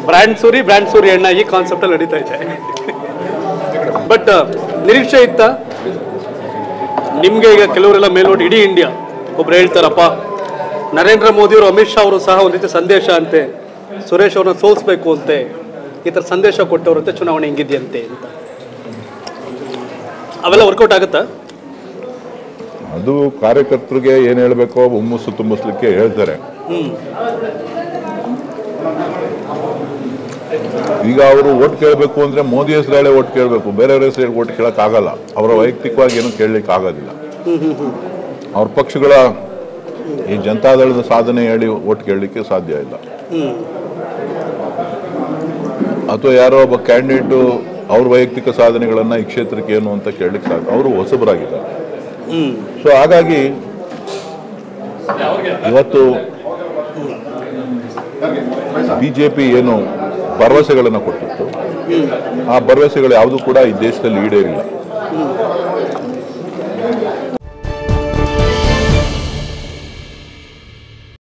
brand Suri brand Suri ಎಣ್ಣ ಈ ಕಾನ್ಸೆಪ್ಟಲ್ಲಿ ನಡೀತಾ ಇದೆ ಬಟ್ ನಿರೀಕ್ಷೆ ಇತ್ತ ನಿಮಗೆ ಈಗ ಕೆಲವರೆಲ್ಲ ಮೇಲ್ನೋಟಿ ಇಡೀ ಇಂಡಿಯಾ ಒಬ್ರು ಹೇಳ್ತಾರಪ್ಪ ನರೇಂದ್ರ ಮೋದಿಯವರು ಅಮಿತ್ ಶಾ ಅವರು ಸಹ ಒಂದು ರೀತಿ ಸಂದೇಶ ಅಂತೆ ಸುರೇಶ್ ಅವ್ರನ್ನ ಸೋಲಿಸ್ಬೇಕು ಅಂತೆ ಈ ಥರ ಸಂದೇಶ ಕೊಟ್ಟವರಂತೆ ಚುನಾವಣೆ ಹಿಂಗಿದೆಯಂತೆ ಅಂತ ಅವೆಲ್ಲ ವರ್ಕೌಟ್ ಆಗುತ್ತಾ ಅದು ಕಾರ್ಯಕರ್ತರಿಗೆ ಏನು ಹೇಳಬೇಕೋ ಹುಮ್ಮಸ್ಸು ತುಂಬಿಸ್ಲಿಕ್ಕೆ ಹೇಳ್ತಾರೆ ಈಗ ಅವರು ಓಟ್ ಕೇಳಬೇಕು ಅಂದ್ರೆ ಮೋದಿ ಹೆಸರು ಹೇಳಿ ಓಟ್ ಕೇಳಬೇಕು ಬೇರೆಯವ್ರ ಹೆಸರು ಹೇಳಿ ಓಟ್ ಕೇಳಕ್ ಆಗಲ್ಲ ಅವರ ವೈಯಕ್ತಿಕವಾಗಿ ಏನು ಕೇಳಲಿಕ್ಕೆ ಆಗೋದಿಲ್ಲ ಅವ್ರ ಪಕ್ಷಗಳ ಈ ಜನತಾದಳದ ಸಾಧನೆ ಹೇಳಿ ಓಟ್ ಕೇಳಲಿಕ್ಕೆ ಸಾಧ್ಯ ಇಲ್ಲ ಅಥವಾ ಯಾರೋ ಒಬ್ಬ ಕ್ಯಾಂಡಿಡೇಟು ಅವ್ರ ವೈಯಕ್ತಿಕ ಸಾಧನೆಗಳನ್ನ ಈ ಕ್ಷೇತ್ರಕ್ಕೆ ಏನು ಅಂತ ಕೇಳಲಿಕ್ಕೆ ಸಾಧ್ಯ ಅವರು ಹೊಸಬರಾಗಿದ್ದಾರೆ ಸೊ ಹಾಗಾಗಿ ಇವತ್ತು ಬಿಜೆಪಿ ಏನು ಭರವಸೆಗಳನ್ನು ಕೊಟ್ಟಿತ್ತು ಆ ಭರವಸೆಗಳು ಯಾವುದೂ ಕೂಡ ಈ ದೇಶದಲ್ಲಿ ಈಡೇರಿಲ್ಲ